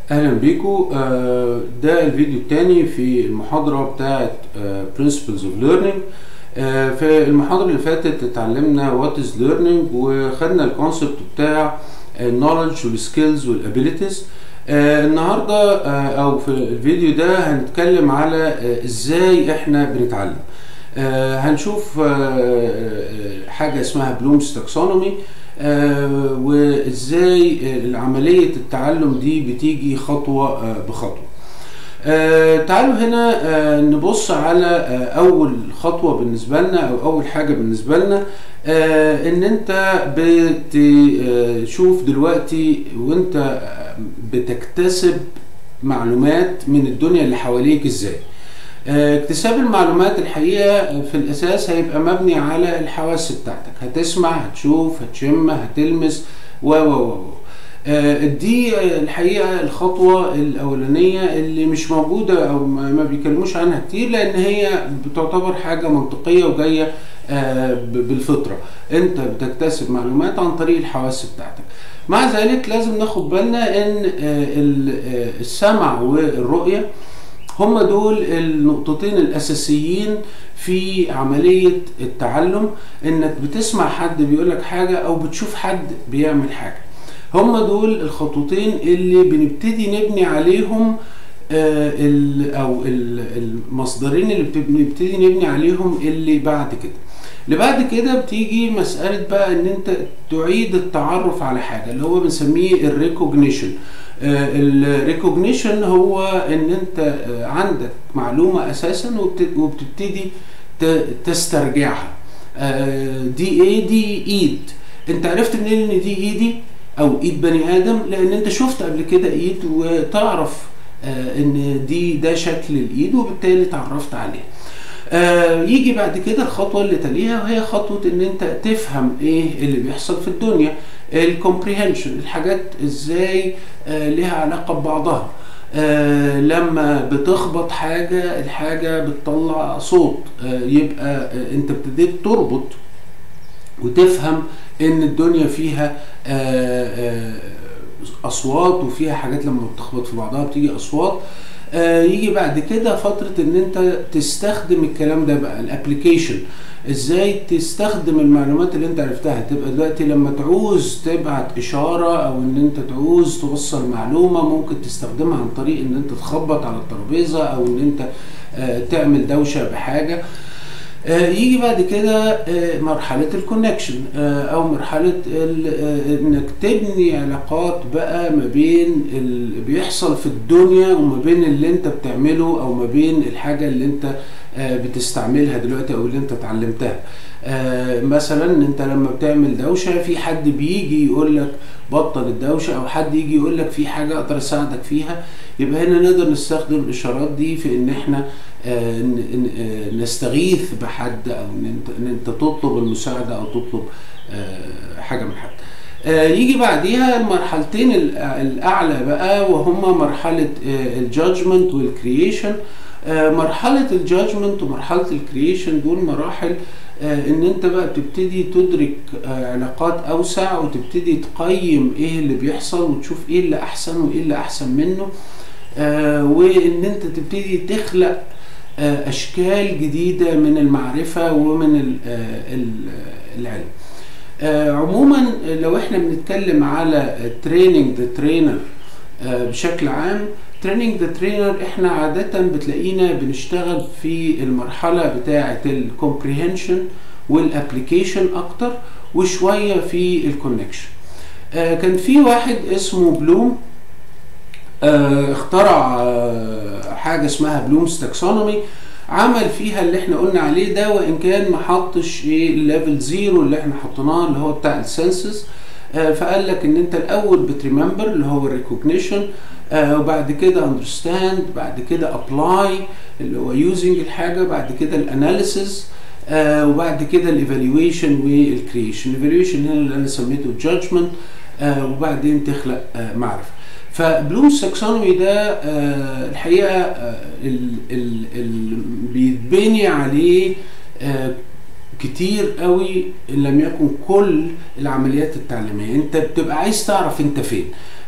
اهلا بيكم آه، ده الفيديو الثاني في المحاضره بتاعه Principles of Learning آه، في المحاضره اللي فاتت اتعلمنا what is learning وخدنا الكونسبت بتاع النولج والسكيلز والابيليتيز النهارده آه، او في الفيديو ده هنتكلم على آه، ازاي احنا بنتعلم آه، هنشوف آه، آه، حاجه اسمها بلومز تاكسونومي آه، وازاي آه، عمليه التعلم دي بتيجي خطوه آه، بخطوه آه، تعالوا هنا آه، نبص على آه، اول خطوه بالنسبه لنا او اول حاجه بالنسبه لنا آه، ان انت بتشوف دلوقتي وانت آه، بتكتسب معلومات من الدنيا اللي حواليك ازاي آه، اكتساب المعلومات الحقيقه في الاساس هيبقى مبني على الحواس بتاعتك هتسمع هتشوف هتشم هتلمس و و و آه، دي آه، الحقيقه الخطوه الاولانيه اللي مش موجوده او ما ما بيكلموش عنها كتير لان هي بتعتبر حاجه منطقيه وجايه آه، ب- بالفطره انت بتكتسب معلومات عن طريق الحواس بتاعتك مع ذلك لازم ناخد بالنا ان آه، ال- آه، السمع والرؤيه هم دول النقطتين الاساسيين في عمليه التعلم انك بتسمع حد بيقول لك حاجه او بتشوف حد بيعمل حاجه هم دول الخطوتين اللي بنبتدي نبني عليهم آه، ال- او ال- المصدرين اللي بت- بنبتدي نبني عليهم اللي بعد كده اللي بعد كده بتيجي مسألة بقى ان انت تعيد التعرف على حاجة اللي هو بنسميه الريكوجنيشن الريكوجنيشن هو ان انت آه، عندك معلومة اساسا وبت- وبتبتدي ت- تسترجعها آه، دي ايه دي ايد انت عرفت منين ان دي ايدي او ايد بني ادم لان انت شفت قبل كده ايد وتعرف آه، ان دي ده شكل الايد وبالتالي تعرفت عليها آه، يجي بعد كده الخطوه اللي تليها وهي خطوه ان انت تفهم ايه اللي بيحصل في الدنيا الكومبريهنشن الحاجات ازاي آه، لها علاقه ببعضها آه، لما بتخبط حاجه الحاجه بتطلع صوت آه، يبقى آه، انت ابتديت تربط وتفهم ان الدنيا فيها آه، آه، اصوات وفيها حاجات لما بتخبط في بعضها بتيجي اصوات آه، يجي بعد كده فترة ان انت تستخدم الكلام ده بقى الابليكيشن ازاي تستخدم المعلومات اللي انت عرفتها تبقى دلوقتي لما تعوز تبعت اشارة او ان انت تعوز توصل معلومة ممكن تستخدمها عن طريق ان انت تخبط على الترابيزة او ان انت آه، تعمل دوشة بحاجة آه، يجي بعد كده آه، مرحلة الكونكشن أو مرحلة ال- آه، إنك تبني علاقات بقى ما بين اللي بيحصل في الدنيا وما بين اللي أنت بتعمله أو ما بين الحاجة اللي أنت آه، بتستعملها دلوقتي أو اللي أنت اتعلمتها. آه، مثلا أنت لما بتعمل دوشة في حد بيجي يقول لك بطل الدوشة أو حد يجي يقول لك في حاجة أقدر أساعدك فيها يبقى هنا نقدر نستخدم الإشارات دي في إن إحنا آه، ن- ن- آه، نستغيث بحد او ان انت ان انت تطلب المساعده او تطلب آه، حاجه من حد آه، يجي بعديها المرحلتين الأ- الاعلى بقى وهما مرحله الجادجمنت والكرييشن مرحله الجادجمنت ومرحله الكرييشن دول مراحل آه، ان انت بقى بتبتدي تدرك آه، علاقات اوسع وتبتدي تقيم ايه اللي بيحصل وتشوف ايه اللي احسن وايه اللي احسن منه آه، وان انت تبتدي تخلق آه، اشكال جديده من المعرفه ومن ال- آه، ال- آه، العلم آه، عموما لو احنا بنتكلم على تريننج ذا ترينر بشكل عام تريننج ذا ترينر احنا عاده بتلاقينا بنشتغل في المرحله بتاعه الكومبريهنشن والابليكيشن اكتر وشويه في الكونكشن كان في واحد اسمه بلوم آه، اخترع آه، حاجه اسمها بلومز تاكسونومي عمل فيها اللي احنا قلنا عليه ده وان كان ما حطش ايه الليفل زيرو اللي احنا حطيناه اللي هو بتاع السنسز فقال لك ان انت الاول بتريمبر اللي هو الريكوجنيشن وبعد كده اندرستاند بعد كده ابلاي اللي هو يوزنج الحاجه بعد كده الاناليسيس وبعد كده الايفالويشن والكريشن الايفالويشن هنا اللي انا سميته الجادجمنت وبعدين تخلق آه، معرفه فبلوم ساكسونومي ده آه، الحقيقه آه، ال- ال- ال- بيتبني عليه آه، كتير قوي ان لم يكن كل العمليات التعليميه انت بتبقى عايز تعرف انت فين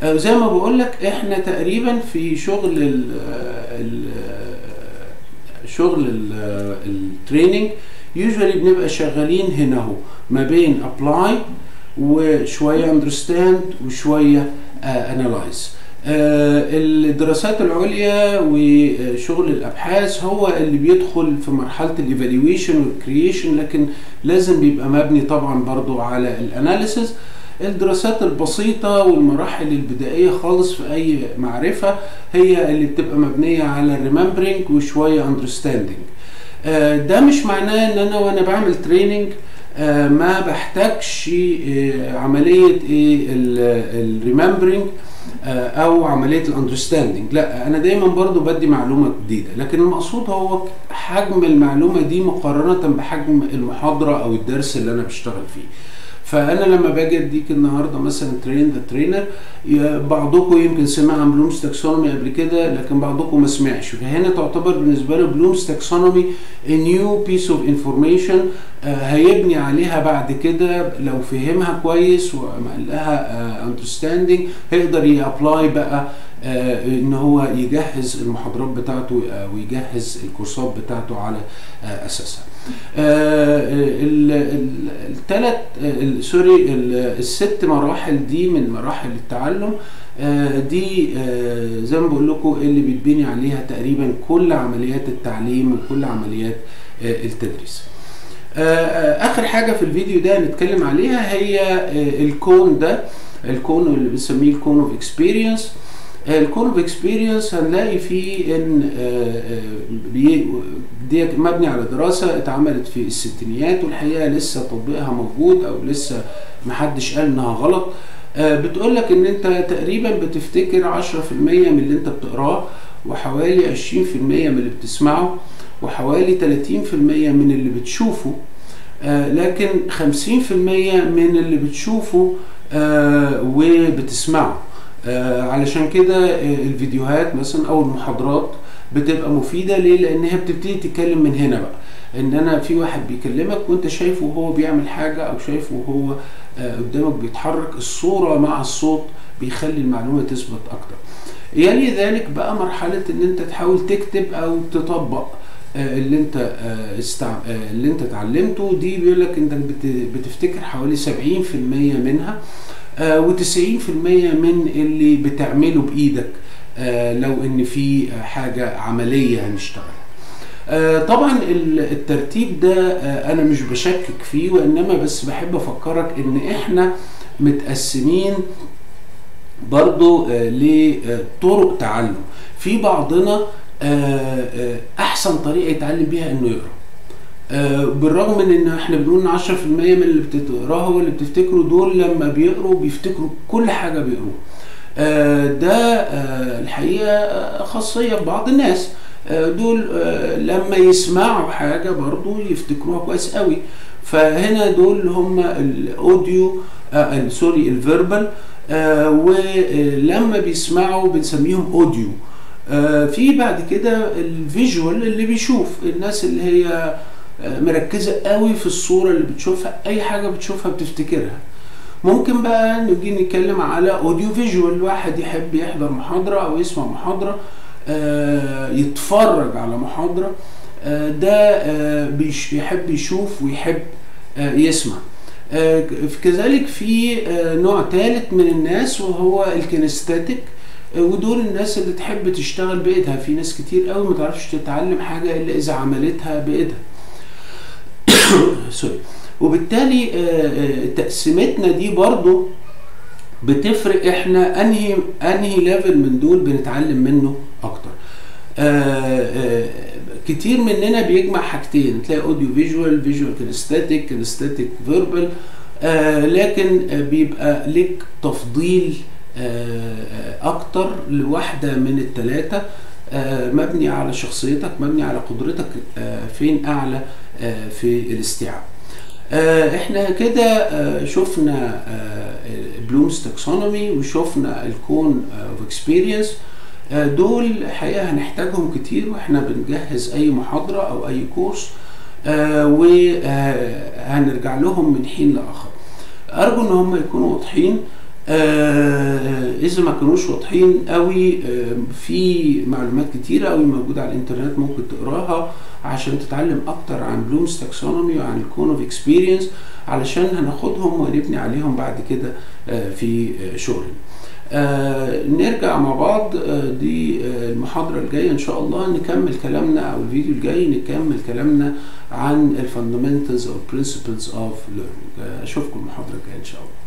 آه، زي ما بقول لك احنا تقريبا في شغل ال ال شغل التريننج يوجوالي بنبقى شغالين هنا اهو ما بين ابلاي وشويه اندرستاند وشويه انالايز الدراسات العليا وشغل الابحاث هو اللي بيدخل في مرحله الايفالويشن والكرييشن لكن لازم بيبقى مبني طبعا برضو على الاناليسز الدراسات البسيطة والمراحل البدائية خالص في أي معرفة هي اللي بتبقى مبنية على الريمبرينج وشوية اندرستاندينج ده مش معناه ان انا وانا بعمل تريننج ما بحتاجش عملية ايه الريمبرينج او عمليه الاندرستاندنج لا انا دايما برضو بدي معلومه جديده لكن المقصود هو حجم المعلومه دي مقارنه بحجم المحاضره او الدرس اللي انا بشتغل فيه فانا لما باجي اديك النهارده مثلا ترين ذا ترينر بعضكم يمكن سمع عن بلومز تاكسونومي قبل كده لكن بعضكم ما سمعش فهنا تعتبر بالنسبه له بلومز تاكسونومي نيو بيس اوف انفورميشن هيبني عليها بعد كده لو فهمها كويس وعمل لها اندرستاندنج هيقدر يابلاي بقى آه ان هو يجهز المحاضرات بتاعته آه ويجهز الكورسات بتاعته على آه اساسها. الثلاث سوري الست مراحل دي من مراحل التعلم دي زي ما بقول لكم اللي بيتبني عليها تقريبا كل عمليات التعليم وكل عمليات التدريس. اخر حاجه في الفيديو ده هنتكلم عليها هي الكون ده الكون اللي بنسميه الكون اوف اكسبيرينس الكون اوف اكسبيرينس هنلاقي فيه ان دي مبني على دراسه اتعملت في الستينيات والحقيقه لسه تطبيقها موجود او لسه محدش قال انها غلط بتقول لك ان انت تقريبا بتفتكر 10% من اللي انت بتقراه وحوالي 20% من اللي بتسمعه وحوالي 30% من اللي بتشوفه لكن 50% من اللي بتشوفه وبتسمعه آه علشان كده الفيديوهات مثلا او المحاضرات بتبقى مفيدة ليه؟ لان هي بتبتدي تتكلم من هنا بقى ان انا في واحد بيكلمك وانت شايفه وهو بيعمل حاجة او شايفه وهو آه قدامك بيتحرك الصورة مع الصوت بيخلي المعلومة تثبت اكتر يلي ذلك بقى مرحلة ان انت تحاول تكتب او تطبق آه اللي انت استع... اللي انت اتعلمته دي بيقول لك انت بتفتكر حوالي 70% منها آه و90% من اللي بتعمله بايدك آه لو ان في حاجه عمليه هنشتغلها. آه طبعا الترتيب ده انا مش بشكك فيه وانما بس بحب افكرك ان احنا متقسمين برضو لطرق تعلم في بعضنا احسن طريقه يتعلم بيها انه يقرا آه بالرغم من ان احنا بنقول ان 10% من اللي بتقراه هو اللي بتفتكره دول لما بيقروا بيفتكروا كل حاجه بيقروها. آه ده آه الحقيقه خاصيه ببعض الناس دول لما يسمعوا حاجه برضو يفتكروها كويس قوي فهنا دول هم الاوديو سوري الفيربال ولما بيسمعوا بنسميهم اوديو في بعد كده الفيجوال اللي بيشوف الناس اللي هي مركزه قوي في الصوره اللي بتشوفها اي حاجه بتشوفها بتفتكرها ممكن بقى نيجي نتكلم على اوديو فيجوال واحد يحب يحضر محاضره او يسمع محاضره آه يتفرج على محاضره آه ده آه بيحب يشوف ويحب يسمع كذلك في نوع ثالث من الناس وهو الكينستاتيك ودول الناس اللي تحب تشتغل بايدها في ناس كتير قوي ما تعرفش تتعلم حاجه الا اذا عملتها بايدها سوري وبالتالي تقسيمتنا دي برضو بتفرق احنا انهي انهي ليفل من دول بنتعلم منه اكتر كتير مننا بيجمع حاجتين تلاقي اوديو فيجوال فيجوال كينستاتيك كينستاتيك فيربال لكن بيبقى لك تفضيل اكتر لواحده من الثلاثه مبني على شخصيتك مبني على قدرتك فين اعلى في الاستيعاب احنا كده شفنا بلومز تاكسونومي وشفنا الكون اوف اكسبيرينس دول الحقيقه هنحتاجهم كتير واحنا بنجهز اي محاضره او اي كورس وهنرجع لهم من حين لاخر ارجو ان هم يكونوا واضحين آه اذا ما كانوش واضحين قوي آه في معلومات كتيره قوي موجوده على الانترنت ممكن تقراها عشان تتعلم اكتر عن بلومز تاكسونومي وعن الكون اوف اكسبيرينس علشان هناخدهم ونبني عليهم بعد كده آه في آه شغلنا آه نرجع مع بعض آه دي آه المحاضرة الجاية إن شاء الله نكمل كلامنا أو الفيديو الجاي نكمل كلامنا عن الفاندمنتالز أو principles of learning أشوفكم المحاضرة الجاية إن شاء الله